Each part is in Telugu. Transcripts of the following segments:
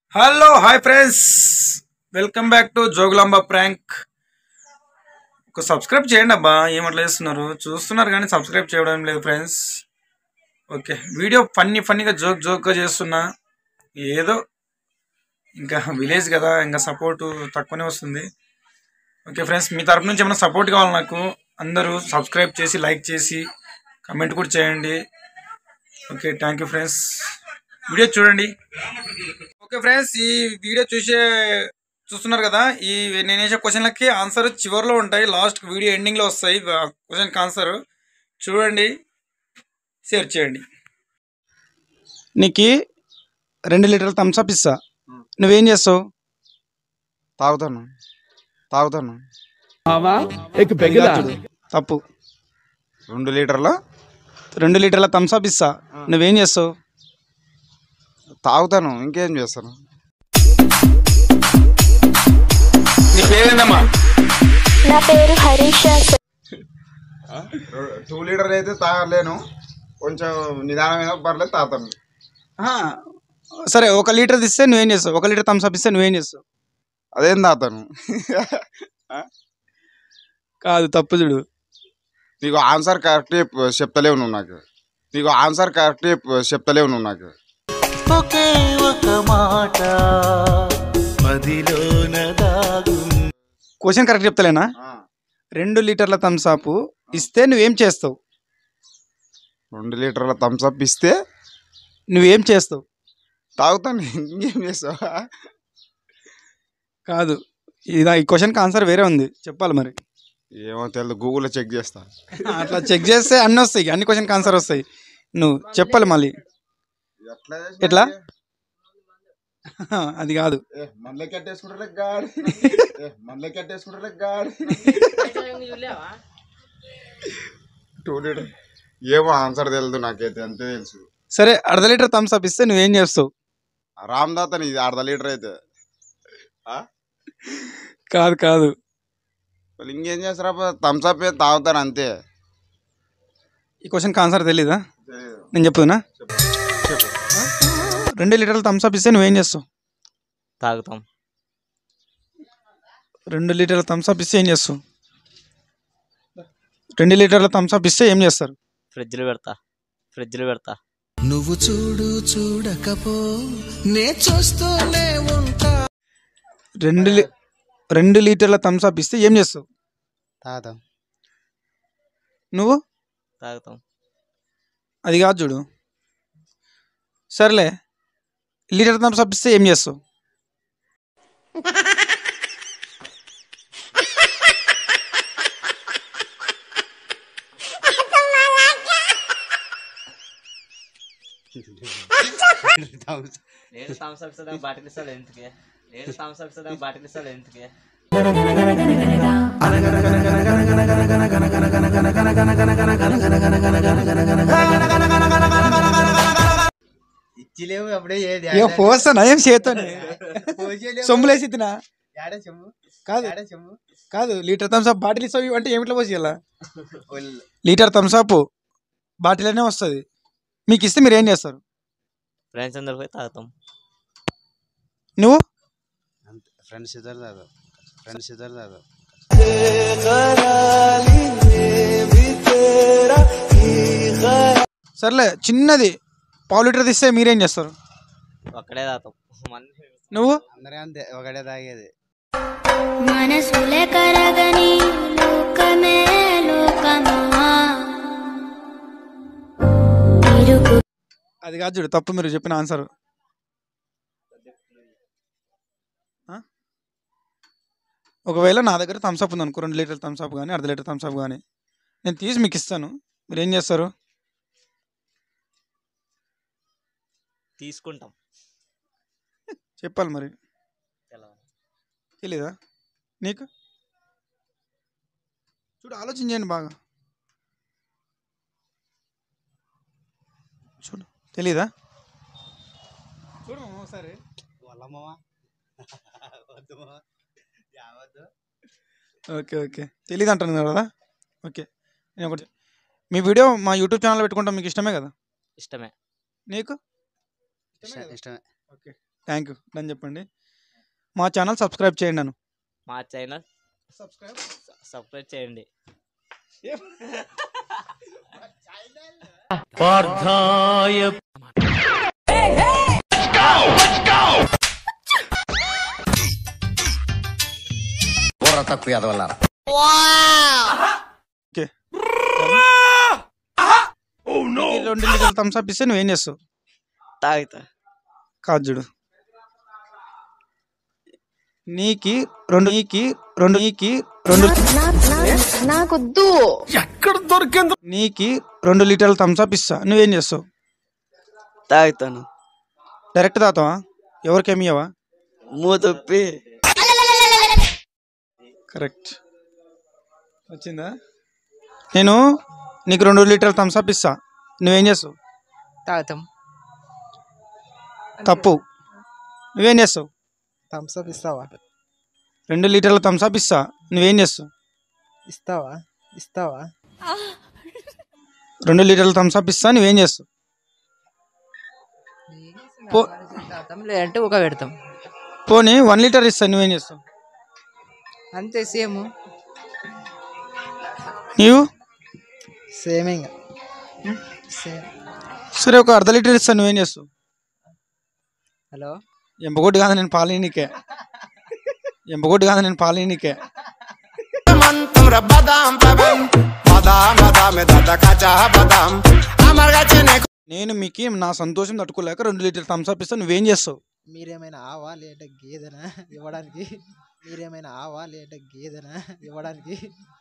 Hello hi friends welcome back to Jogulamba prank ఒక సబ్స్క్రైబ్ చేయండి అబ్బా ఏమట్లా చేస్తున్నారు చూస్తున్నారు కానీ సబ్స్క్రైబ్ చేయడం లేదు ఫ్రెండ్స్ ఓకే వీడియో ఫన్నీ ఫన్నీగా జోక్ జోక్గా చేస్తున్నా ఏదో ఇంకా విలేజ్ కదా ఇంకా సపోర్ట్ తక్కువనే వస్తుంది ఓకే ఫ్రెండ్స్ మీ తరపు నుంచి ఏమైనా సపోర్ట్ కావాలి నాకు అందరూ సబ్స్క్రైబ్ చేసి లైక్ చేసి కమెంట్ కూడా చేయండి okay thank you friends video చూడండి ఓకే ఫ్రెండ్స్ ఈ వీడియో చూసే చూస్తున్నారు కదా ఈ నేను వేసే క్వశ్చన్లకి ఆన్సర్ చివరిలో ఉంటాయి లాస్ట్ వీడియో ఎండింగ్లో వస్తాయి క్వశ్చన్కి ఆన్సర్ చూడండి షేర్ చేయండి నీకు రెండు లీటర్ల థమ్స్అప్ ఇస్తా నువ్వేం చేస్తావు తాగుతాను తాగుతాను మావా एक పెగలా తప్పు రెండు లీటర్లు రెండు లీటర్ల థమ్స్అప్ ఇస్తా నువ్వేం చేస్తావు తాగుతాను ఇంకేం చేస్తాను నీ పేరేందమ్మా నా పేరు హరీష సార్ టూ లీటర్ అయితే తాగలేను కొంచెం నిదానమైన పర్లేదు తాగుతాను సరే ఒక లీటర్ ఇస్తే నువ్వేం చేస్తావు ఒక లీటర్ థమ్స్అప్ ఇస్తే నువ్వేం చేస్తావు అదేం తాగుతాను కాదు తప్పు చూడు నీకు ఆన్సర్ కరెక్ట్ చెప్తలేవు నువ్వు నాకు నీకు ఆన్సర్ కరెక్ట్ చెప్తలేవు నువ్వు నాకు ఒకే ఒక మాట మదిలోన దాగు క్వశ్చన్ కరెక్ట్ చెప్తలేనా రెండు లీటర్ల థమ్స్అప్ ఇస్తే నువ్వేం చేస్తావు రెండు లీటర్ల థమ్స్అప్ ఇస్తే నువ్వేం చేస్తావు తాగుతాను ఇంకేం చేస్తావా కాదు ఇది ఈ క్వశ్చన్కి ఆన్సర్ వేరే ఉంది చెప్పాలి మరి ఏమో తెలియదు గూగుల్లో చెక్ చేస్తా అట్లా చెక్ చేస్తే అన్ని వస్తాయి అన్ని క్వశ్చన్కి ఆన్సర్ వస్తాయి నువ్వు చెప్పాలి మళ్ళీ ఎట్లా? అది కాదు మళ్ళీ కట్టేసుకుంటారు గాడి మళ్ళీ కట్టేసుకుంటారు గాడి టూ లీటర్ ఏమో ఆన్సర్ తెలియదు నాకైతే అంతే తెలుసు సరే అర్ధ లీటర్ థమ్స్అప్ ఇస్తే నువ్వేం చేస్తావు రామ్ దాతని ఇది అర్ధ లీటర్ అయితే కాదు కాదు వాళ్ళు ఇంకేం చేస్తారా థమ్స్అప్ తాగుతాను అంతే ఈ క్వశ్చన్కి ఆన్సర్ తెలీదా నేను చెప్పుదునా రెండు లీటర్ల థమ్స్అప్ ఇస్తే నువ్వేం చేస్తావు తాగుతాం రెండు లీటర్ల థమ్స్అప్ ఇస్తే ఏం చేస్తావు రెండు లీటర్ల థమ్స్అప్ ఇస్తే ఏం చేస్తారు ఫ్రిడ్జ్లో పెడతా ఫ్రిడ్జ్లో పెడతా నువ్వు చూడు చూడకపో నే చూస్తూనే ఉంటా రెండు లీ- రెండు లీటర్ల థమ్స్అప్ ఇస్తే ఏం చేస్తావు తాగుతాం నువ్వు తాగుతాం అది కాదు చూడు సర్లే లీటర్ థమ్స్అప్ ఇస్తే ఏం చేస్తావు నేను థమ్స్అప్ ఇస్తా బాటిల్ ఇస్తాడు ఎందుకే నేను థమ్స్అప్ ఇస్తా బాటిల్ ఇస్తాడు ఎందుకే ఇచ్చిలేవు అప్పుడే ఏది ఇక పోస్తానా ఏం చేస్తాను సొమ్ములేసి తినా ఏడ చెమ్ము కాదు ఏడ చెమ్ము కాదు లీటర్ థమ్స్అప్ బాటిల్ ఇస్తావు అంటే ఏమిట్లో పోసి ఇలా లీటర్ థమ్స్అప్ బాటిల్ అనే వస్తుంది మీకు ఇస్తే మీరు ఏం చేస్తారు ఫ్రెండ్స్ అందరు పోయి తాగుతాం నువ్వు ఫ్రెండ్స్ ఇద్దరు దాదా ఫ్రెండ్స్ ఇద్దరు దాదా సర్లే చిన్నది పావు లీటర్ తీస్తే మీరేం చేస్తారు ఒక్కడే తాగుతాం మంది నువ్వు అందరే అంతే ఒకటే తాగేది మనసులే కరగని లోకమే లోకమా ఇరుకు అది కాదు చూడు తప్పు మీరు చెప్పిన ఆన్సర్ ఒకవేళ నా దగ్గర థమ్స్అప్ ఉంది అనుకో రెండు లీటర్ థమ్స్అప్ కానీ అర్ధ లీటర్ థమ్స్అప్ కానీ నేను తీసి మీకు ఇస్తాను మీరు ఏం చేస్తారు తీసుకుంటాం చెప్పాలి మరి తెలవదు. తెలీదా నీకు చూడు ఆలోచించండి బాగా చూడు తెలీదా చూడు మామ ఒకసారి వాళ్ళమ్మా వద్దు మామ. యావద్దు ఓకే ఓకే తెలీదు అంటున్నారు కదా ఓకే నేను ఒకటి మీ వీడియో మా యూట్యూబ్ ఛానల్ పెట్టుకుంటాం మీకు ఇష్టమే కదా ఇష్టమే నీకు ఇష్టమే ఇష్టమే ఓకే థ్యాంక్ యూ అని చెప్పండి మా ఛానల్ సబ్స్క్రైబ్ చేయండి నన్ను మా ఛానల్ సబ్స్క్రైబ్ చేయండి ఓకే ఈ రెండు లీటర్ల థమ్స్ అప్ ఇస్తే నువ్వేం చేస్తావు తాగుతా కాదు చూడు నీకి రెండు నీకి రెండు నీకి రెండు నాకొద్దు నీకి రెండు లీటర్ల థమ్స్ అప్ ఇస్తా నువ్వేం చేస్తావు తాగుతాను డైరెక్ట్ తాతావా ఎవరికేమి ఇవ్వవా మూతొప్పి కరెక్ట్ వచ్చిందా నేను నీకు రెండు లీటర్ల థమ్స్ అప్ ఇస్తా నువ్వేం చేస్తావు తాగుతాం తప్పు నువ్వేం చేస్తావు థమ్స్ అప్ ఇస్తావా రెండు లీటర్ల థమ్స్ అప్ ఇస్తా నువ్వేం చేస్తావు ఇస్తావా ఇస్తావా రెండు లీటర్ల థమ్స్ అప్ ఇస్తా నువ్వేం చేస్తావు పో తాగుతాం లేదంటే ఒక పెడతాం పోనీ వన్ లీటర్ ఇస్తా నువ్వేం చేస్తావు అంతే సేమ్ నీవు సేమ్ ఇంకా సేమ్ సరే ఒక అర్ధ లీటర్ ఇస్తా నువ్వేం చేస్తావు హలో ఎంపగొట్టు కాదు నేను పాలీనికే ఎంపగొట్టు కాదు నేను పాలీనికే నేను మీకు నా సంతోషం తట్టుకోలేక రెండు లీటర్ థమ్స్ అప్ ఇస్తా నువ్వేం చేస్తావు మీరేమైనా ఆవా లేదంటే గేదెనా ఇవ్వడానికి మీరేమైనా ఆవా లేదంటే గేదెనా ఇవ్వడానికి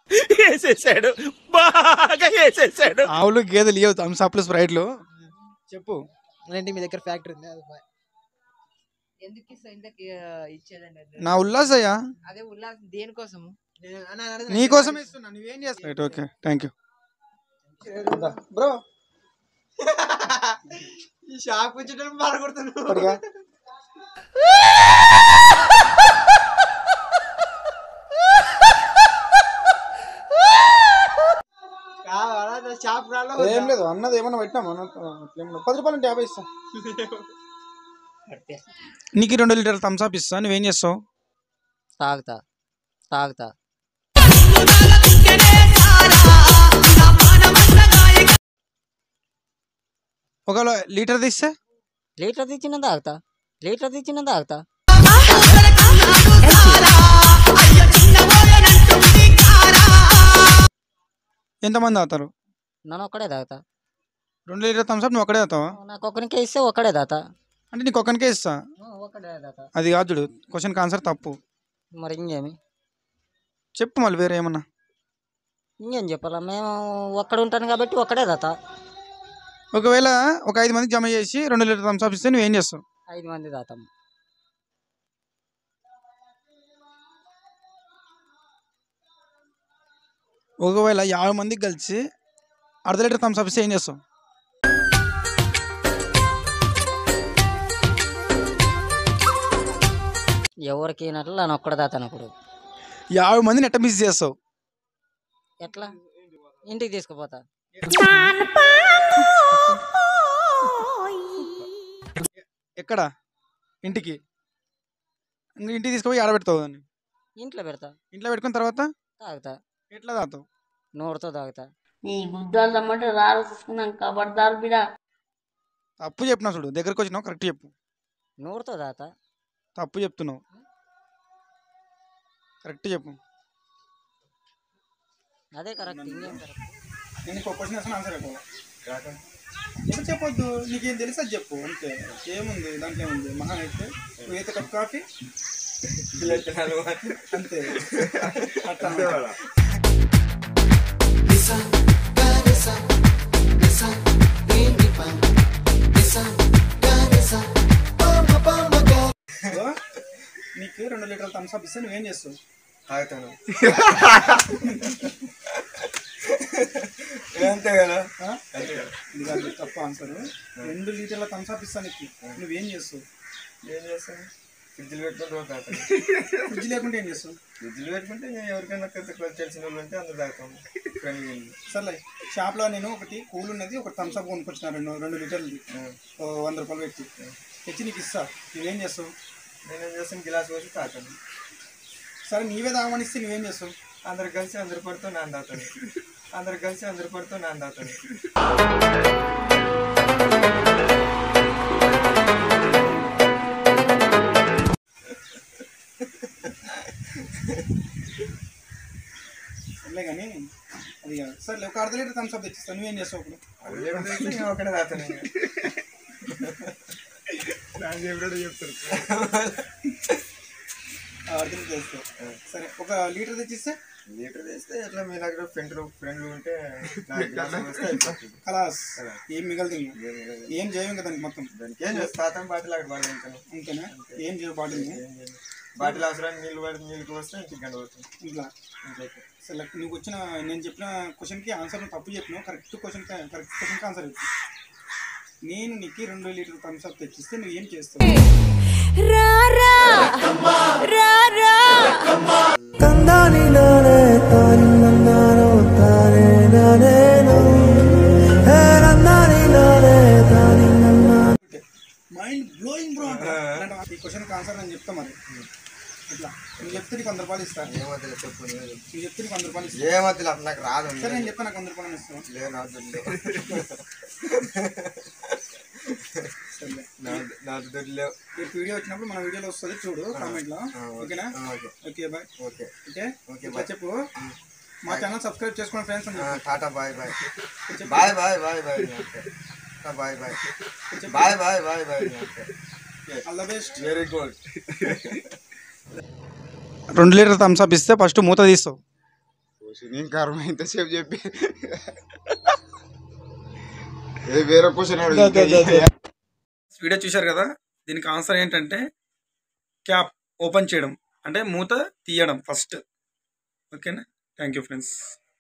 ఆవులు గేదెలు ఇవ్వవు థమ్స్ అప్లు స్ప్రైట్లు చెప్పు ఏంటి మీ దగ్గర ఫ్యాక్టరీ ఉంది అది బా- ఎందుకు ఇస్తా ఇంతకి ఇచ్చేదండి నా ఉల్లాసయ్యా అదే ఉల్లాసం దేనికోసము నీకోసం ఇస్తున్నా నువ్వేం చేస్తావు right okay thank you bro ఈ షాప్ వచ్చేటప్పుడు బాధపడుతున్నాను కావాలా షాప్ రాలో ఏం లేదు అన్నది ఏమన్నా పెట్టినామా పది రూపాయలు అంటే యాభై ఇస్తా నీకు ఈ రెండు లీటర్ థమ్స్ అప్ ఇస్తా నువ్వేం చేస్తావు తాగుతా తాగుతా ఒకవేళ లీటర్ తీస్తే లీటర్ తెచ్చిన తాగుతా లీటర్ తెచ్చిన తాగుతా ఎంతమంది తాగుతారు నన్ను ఒక్కడే తాగుతా రెండు లీటర్ థమ్స్ అప్ నువ్వు ఒక్కడే తాగుతావా నాకు ఒక్కరికే ఇస్తే ఒక్కడే తాతా అంటే నీకు ఒక్కనికే ఇస్తా ఒక్కడే తాతా అది కాదు చూడు క్వశ్చన్కి ఆన్సర్ తప్పు మరి ఇంకేమి చెప్పు మళ్ళీ వేరే ఏమన్నా ఇంకేం చెప్పాలా మేము ఒక్కడ ఉంటాను కాబట్టి ఒక్కడే తాతా ఒకవేళ ఒక ఐదు మందికి జమ చేసి రెండు లీటర్ థమ్స్ అప్ ఇస్తే నువ్వేం చేస్తావు ఐదు మంది తాతాం ఒకవేళ యాభై మందికి కలిసి అర్ధ లీటర్ థమ్స్ అప్ ఇస్తే ఏం చేస్తావు ఎవరికి అయినట్లు నన్ను ఒక్కడ తాతాను అప్పుడు యాభై మందిని ఎట్ట మిస్ చేస్తావు ఎట్లా ఇంటికి తీసుకుపోతా ఎక్కడ ఇంటికి ఇంక ఇంటికి తీసుకుపోయి ఆడబెడతావు దాన్ని ఇంట్లో పెడతా ఇంట్లో పెట్టుకున్న తర్వాత తాగుతా ఎట్లా తాగుతావు నోరుతో తాగుతా నీ గుడ్డలు రమ్మంటే రారు చూసుకున్నాం కబడ్దారు బిడా తప్పు చెప్పినా చూడు దగ్గరకు వచ్చినావు కరెక్ట్ చెప్పు నోరుతో తాగుతా తప్పు చెప్తున్నావు కరెక్ట్ చెప్పు అదే కరెక్ట్ ఇంకేం కరెక్ట్ నేను ఇంకో క్వశ్చన్ వేసిన ఆన్సర్ చెప్పు ఎందుకు చెప్పొద్దు నీకేం తెలుసా చెప్పు అంతే ఏముంది దాంట్లో ఏముంది మహా అయితే నువ్వైతే కప్ కాఫీ అంతే అట్లా అన్నమాట. ఇదిగో, నీకు రెండు లీటర్ల థమ్స్ అప్ ఇస్తే నువ్వేం చేస్తావు తాగుతాను అంతే కదా ఇది కాదు తప్ప ఆన్సర్ రెండు లీటర్ల థమ్స్ అప్ ఇస్తా నీకు నువ్వేం చేస్తావు ఏం చేస్తావు ఫ్రిడ్జ్లో పెట్టుకుంటే ఫ్రిడ్జ్ లేకుంటే ఏం చేస్తావు ఫ్రిడ్జ్లో పెట్టుకుంటే ఎవరికైనా తెలిసిన వాళ్ళు ఉంటే అందరు తాగుతాం సర్లే షాప్లో నేను ఒకటి కూల్ ఉన్నది ఒకటి థమ్స్ అప్ కొనుక్కొచ్చిన రెండు రెండు లీటర్లు వంద రూపాయలు పెట్టి తెచ్చి నీకు ఇస్తా నువ్వేం చేస్తావు నేనేం చేస్తాను గిలాస్ పోసి తాతాను సరే నీవే తాగమని ఇస్తే నువ్వేం చేస్తావు అందరు కలిసి అందరు పడుతూ నాన్న తాతాను అందరు కలిసి అందరు పడుతూ నాన్న తాతాను సర్లే కానీ అది కాదు సరే ఒక అర్ధ లీటర్ థమ్స్ అప్ తెచ్చిస్తాను నువ్వేం చేస్తావు ఇప్పుడు అది లేకుంటే అయితే నేను ఒకటే తాతాను ఇంకా. నాకు చెప్పాడు చెప్తారు ఆ, అర్ధ లీటర్ తెస్తావు సరే ఒక లీటర్ తెచ్చిస్తే లీటర్ వేస్తే ఎట్లా మీ దగ్గర ఫ్రెండ్లు ఫ్రెండ్లు ఉంటే నాకు గ్లాస్ వస్తే అయిపోతుంది కలాస్ ఏం మిగలుతుంది ఏం చేయం కదా దానికి మొత్తం దానికి ఏం చేస్తా తాతాను బాటిల్ అక్కడ బాగా ఉంటాను అంతేనా ఏం చేయవు బాటిల్ బాటిల్ అవసరానికి నీళ్ళు పడి నీళ్ళకి వస్తే ఇంటికి గంట పోతుంది ఇట్లా ఇంట్లోకి సరే నీకు వచ్చిన నేను చెప్పిన క్వశ్చన్కి ఆన్సర్ నువ్వు తప్పు చెప్పినావు కరెక్ట్ క్వశ్చన్ కరెక్ట్ క్వశ్చన్కి ఆన్సర్ చెప్పు నేను నీకు రెండు లీటర్ థమ్స్ అప్ తెచ్చిస్తే నువ్వు ఏం చేస్తావు మైండ్ బ్లోయింగ్ బ్రో ఈ క్వశ్చన్కి ఆన్సర్ నేను చెప్తా మరి ఇట్లా నువ్వు చెప్తే నీకు వంద రూపాయలు ఇస్తాను ఏమవుతుంది చెప్పు నువ్వే చెప్పు. నువ్వు చెప్తే నీకు వంద రూపాయలు ఇస్తాను ఏమవుతుంది అప్పుడు నాకు రాదు సరే నేను చెప్తా నాకు వంద రూపాయలు ఇస్తాను లేదు నా దొడ్లో సరే నా దొడ్లో రేపు వీడియో వచ్చినప్పుడు మన వీడియోలో వస్తుంది చూడు కామెంట్లో ఓకేనా okay okay bye okay okay okay ఇట్లా బాయ్ చెప్పు మా ఛానల్ సబ్స్క్రైబ్ చేసుకోండి ఫ్రెండ్స్ అని చెప్పు. టాటా బాయ్ బాయ్ చెప్పు. Bye bye bye bye bye bye bye bye bye bye all the best very good రెండు లీటర్ థమ్స్ అప్ ఇస్తే ఫస్ట్ మూత తీస్తావు నేను కర్మ ఇంతసేపు చెప్పి ఏ వేరే క్వశ్చన్ వీడియో చూశారు కదా దీనికి ఆన్సర్ ఏంటంటే క్యాప్ ఓపెన్ చేయడం అంటే మూత తీయడం ఫస్ట్ ఓకేనా థ్యాంక్ యూ ఫ్రెండ్స్